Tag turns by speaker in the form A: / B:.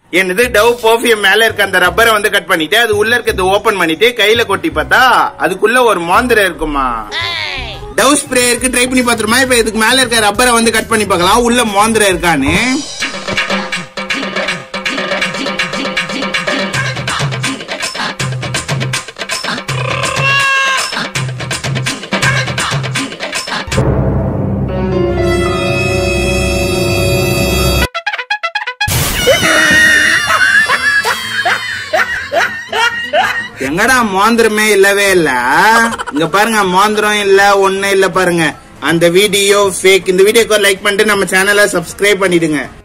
A: என்னது tau perfume மேல இருக்க அந்த ரப்பரை வந்து கட் பண்ணிட்டு அது உள்ள இருக்கிறத ஓபன் பண்ணிட்டு கையில கொட்டி பார்த்தா அதுக்குள்ள ஒரு மோந்திரம் இருக்குமா டவ் ஸ்ப்ரே இருக்கு ட்ரை பண்ணி பாத்துருமா இப்ப இதுக்கு மேல இருக்க ரப்பரை வந்து கட் பண்ணி பார்க்கலாம் உள்ள மோந்திரம் இருக்கான்னு எங்கடா மோந்திரமே இல்லவே இல்ல இங்க பாருங்க மோந்திரம் இல்ல ஒண்ணு இல்ல பாருங்க அந்த வீடியோ ஃபேக் இந்த வீடியோக்கு லைக் பண்ணிட்டு நம்ம சேனலை சப்ஸ்கிரைப் பண்ணிடுங்க